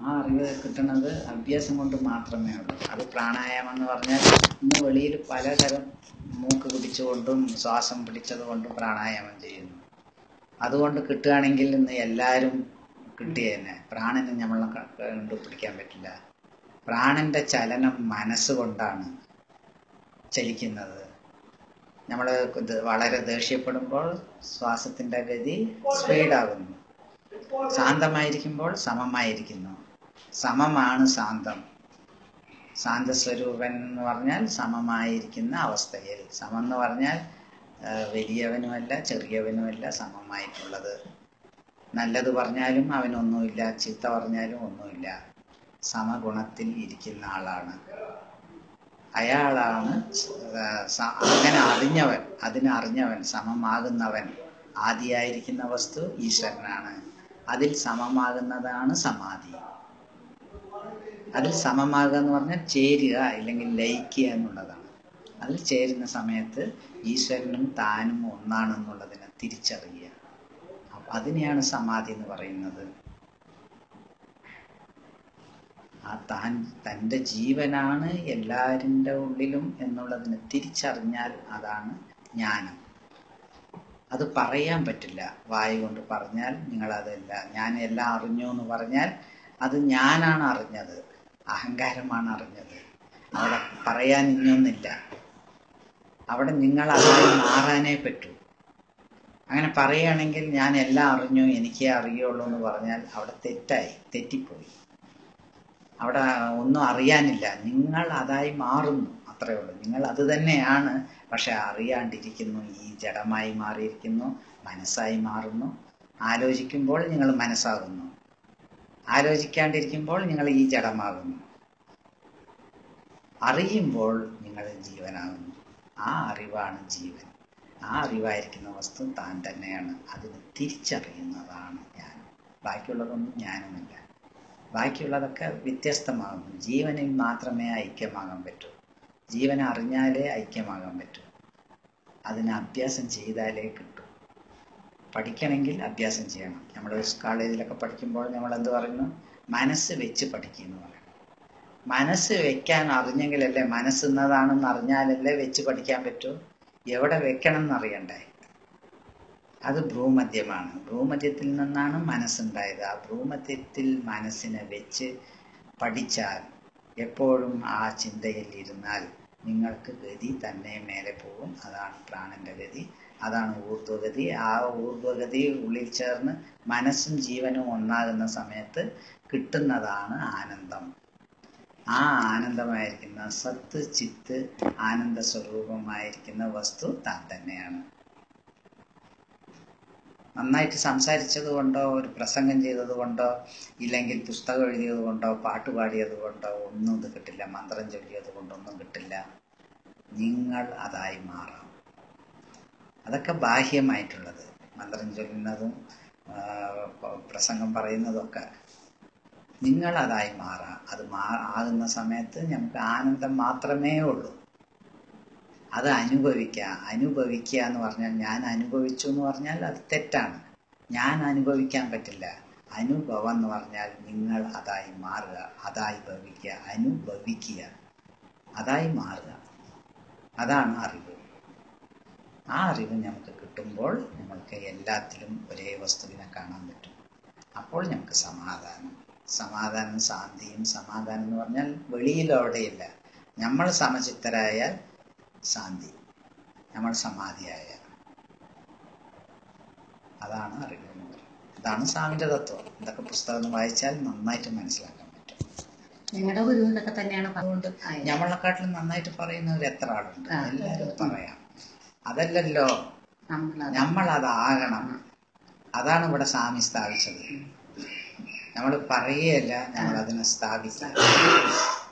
ആ അറിവ് കിട്ടുന്നത് അഭ്യാസം കൊണ്ട് മാത്രമേ ഉള്ളൂ അത് പ്രാണായാമം എന്ന് പറഞ്ഞാൽ ഇന്ന് വെളിയിൽ പലതരം മൂക്ക് പിടിച്ചുകൊണ്ടും ശ്വാസം പിടിച്ചത് കൊണ്ടും പ്രാണായാമം ചെയ്യുന്നു അതുകൊണ്ട് കിട്ടുകയാണെങ്കിൽ ഇന്ന് എല്ലാവരും കിട്ടിയ തന്നെ പ്രാണന് നമ്മളെ ക- കണ്ടുപിടിക്കാൻ പറ്റില്ല പ്രാണന്റെ ചലനം മനസ്സുകൊണ്ടാണ് ചലിക്കുന്നത് നമ്മൾ ഇത് വളരെ ദേഷ്യപ്പെടുമ്പോൾ ശ്വാസത്തിന്റെ ഗതി സ്പീഡാകുന്നു ശാന്തമായിരിക്കുമ്പോൾ സമമായിരിക്കുന്നു സമമാണ് ശാന്തം ശാന്തസ്വരൂപൻ എന്ന് പറഞ്ഞാൽ സമമായിരിക്കുന്ന അവസ്ഥയിൽ സമം എന്ന് പറഞ്ഞാൽ ആ, വലിയവനുമല്ല ചെറിയവനുമല്ല സമമായിട്ടുള്ളത് നല്ലത് പറഞ്ഞാലും അവനൊന്നുമില്ല ചീത്ത പറഞ്ഞാലും ഒന്നുമില്ല സമഗുണത്തിൽ ഇരിക്കുന്ന ആളാണ് അയാളാണ് ആ, സ- അങ്ങനെ അറിഞ്ഞവൻ അതിനെ അറിഞ്ഞവൻ സമമാകുന്നവൻ ആദിയായിരിക്കുന്ന വസ്തു ഈശ്വരനാണ് അതിൽ സമമാകുന്നതാണ് സമാധി അതിൽ സമമാകുക എന്ന് പറഞ്ഞാൽ ചേരുക ഇല്ലെങ്കിൽ ലയിക്കുക എന്നുള്ളതാണ് അതിൽ ചേരുന്ന സമയത്ത് ഈശ്വരനും താനും ഒന്നാണെന്നുള്ളതിനെ തിരിച്ചറിയുക അപ്പൊ അതിനെയാണ് സമാധി എന്ന് പറയുന്നത് ആ താൻ തൻ്റെ ജീവനാണ് എല്ലാവരിൻ്റെ ഉള്ളിലും എന്നുള്ളതിനെ തിരിച്ചറിഞ്ഞാൽ അതാണ് ജ്ഞാനം അത് പറയാൻ പറ്റില്ല വായി കൊണ്ട് പറഞ്ഞാൽ നിങ്ങളതല്ല ഞാൻ എല്ലാം അറിഞ്ഞു എന്ന് പറഞ്ഞാൽ അത് ഞാനാണ് അറിഞ്ഞത് അഹങ്കാരമാണ് അറിഞ്ഞത് അവിടെ പറയാൻ ഇനിയൊന്നില്ല അവിടെ നിങ്ങൾ അതായി മാറാനേ പറ്റൂ അങ്ങനെ പറയുകയാണെങ്കിൽ ഞാൻ എല്ലാം അറിഞ്ഞു എനിക്കേ അറിയുള്ളൂ എന്ന് പറഞ്ഞാൽ അവിടെ തെറ്റായി തെറ്റിപ്പോയി അവിടെ ഒന്നും അറിയാനില്ല നിങ്ങൾ അതായി മാറുന്നു അത്രയേ ഉള്ളൂ നിങ്ങൾ അത് തന്നെയാണ് പക്ഷെ അറിയാണ്ടിരിക്കുന്നു ഈ ജഡമായി മാറിയിരിക്കുന്നു മനസ്സായി മാറുന്നു ആലോചിക്കുമ്പോൾ നിങ്ങൾ മനസ്സാകുന്നു ആലോചിക്കാണ്ടിരിക്കുമ്പോൾ നിങ്ങൾ ഈ ജഡമാകുന്നു അറിയുമ്പോൾ നിങ്ങൾ ജീവനാകുന്നു ആ അറിവാണ് ജീവൻ ആ അറിവായിരിക്കുന്ന വസ്തു താൻ തന്നെയാണ് അതിന് തിരിച്ചറിയുന്നതാണ് ഞാൻ ബാക്കിയുള്ളതൊന്നും ജ്ഞാനമില്ല ബാക്കിയുള്ളതൊക്കെ വ്യത്യസ്തമാകുന്നു ജീവനിൽ മാത്രമേ ഐക്യമാകാൻ പറ്റൂ ജീവനെ അറിഞ്ഞാലേ ഐക്യമാകാൻ പറ്റൂ അതിന് അഭ്യാസം ചെയ്താലേ കിട്ടൂ പഠിക്കണമെങ്കിൽ അഭ്യാസം ചെയ്യണം നമ്മൾ കോളേജിലൊക്കെ പഠിക്കുമ്പോൾ നമ്മൾ എന്ത് പറയുന്നു മനസ്സ് വെച്ച് പഠിക്കുന്നു പറയും മനസ്സ് വെക്കാൻ അറിഞ്ഞെങ്കിലല്ലേ മനസ്സ് ഇന്നതാണെന്ന് അറിഞ്ഞാലല്ലേ വെച്ച് പഠിക്കാൻ പറ്റൂ എവിടെ വെക്കണം എന്നറിയണ്ടേ അത് ഭ്രൂമധ്യമാണ് ഭ്രൂമധ്യത്തിൽ നിന്നാണ് മനസ്സുണ്ടായത് ആ ഭ്രൂമധ്യത്തിൽ മനസ്സിനെ വെച്ച് പഠിച്ചാൽ എപ്പോഴും ആ ചിന്തയിൽ ഇരുന്നാൽ നിങ്ങൾക്ക് ഗതി തന്നെ മേലെ പോകും അതാണ് പ്രാണന്റെ ഗതി അതാണ് ഊർധ്വഗതി ആ ഊർധ്വഗതി ഉള്ളിൽ ചേർന്ന് മനസ്സും ജീവനും ഒന്നാകുന്ന സമയത്ത് കിട്ടുന്നതാണ് ആനന്ദം ആ ആനന്ദമായിരിക്കുന്ന സത്ത് ചിത്ത് ആനന്ദ സ്വരൂപമായിരിക്കുന്ന വസ്തു താൻ തന്നെയാണ് നന്നായിട്ട് സംസാരിച്ചത് കൊണ്ടോ ഒരു പ്രസംഗം ചെയ്തത് കൊണ്ടോ ഇല്ലെങ്കിൽ പുസ്തകം എഴുതിയത് കൊണ്ടോ പാട്ട് പാടിയത് കൊണ്ടോ ഒന്നും ഇത് കിട്ടില്ല മന്ത്രം ചൊല്ലിയത് കൊണ്ടൊന്നും കിട്ടില്ല നിങ്ങൾ അതായി മാറാം അതൊക്കെ ബാഹ്യമായിട്ടുള്ളത് മന്ത്രം ചൊല്ലുന്നതും ആ, പ- പ്രസംഗം പറയുന്നതൊക്കെ നിങ്ങൾ അതായി മാറാം അത് മാ ആകുന്ന സമയത്ത് നമുക്ക് ആനന്ദം മാത്രമേ ഉള്ളൂ അത് അനുഭവിക്കുക അനുഭവിക്കുക എന്ന് പറഞ്ഞാൽ ഞാൻ അനുഭവിച്ചു എന്ന് പറഞ്ഞാൽ അത് തെറ്റാണ് ഞാൻ അനുഭവിക്കാൻ പറ്റില്ല അനുഭവം എന്ന് പറഞ്ഞാൽ നിങ്ങൾ അതായി മാറുക അതായി ഭവിക്കുക അനുഭവിക്കുക അതായി മാറുക അതാണ് അറിവ് ആ അറിവ് നമുക്ക് കിട്ടുമ്പോൾ നമ്മൾക്ക് എല്ലാത്തിലും ഒരേ വസ്തുവിനെ കാണാൻ പറ്റും അപ്പോൾ നമുക്ക് സമാധാനം സമാധാനം ശാന്തിയും സമാധാനം എന്ന് പറഞ്ഞാൽ വെളിയിൽ അവിടെയില്ല നമ്മൾ സമചിത്തരായാൽ ശാന്തി നമ്മൾ സമാധിയായ അതാണ് അറിവ് എന്ന് പറയുന്നത് അതാണ് സ്വാമിന്റെ തത്വം ഇതൊക്കെ പുസ്തകം വായിച്ചാൽ നന്നായിട്ട് മനസ്സിലാക്കാൻ പറ്റും ഞങ്ങളുടെ ഗുരുവിനൊക്കെ തന്നെയാണ് അതുകൊണ്ട് ആയത്. ഞമ്മളെക്കാട്ടിലും നന്നായിട്ട് പറയുന്നവർ എത്ര ആളുണ്ട് ആ. എല്ലാവരും പറയാം അതല്ലല്ലോ നമ്മളത് നമ്മൾ അതാകണം അതാണ് ഇവിടെ സ്വാമി സ്ഥാപിച്ചത് നമ്മൾ പറയുകയല്ല നമ്മൾ അതിനെ സ്ഥാപിക്കുക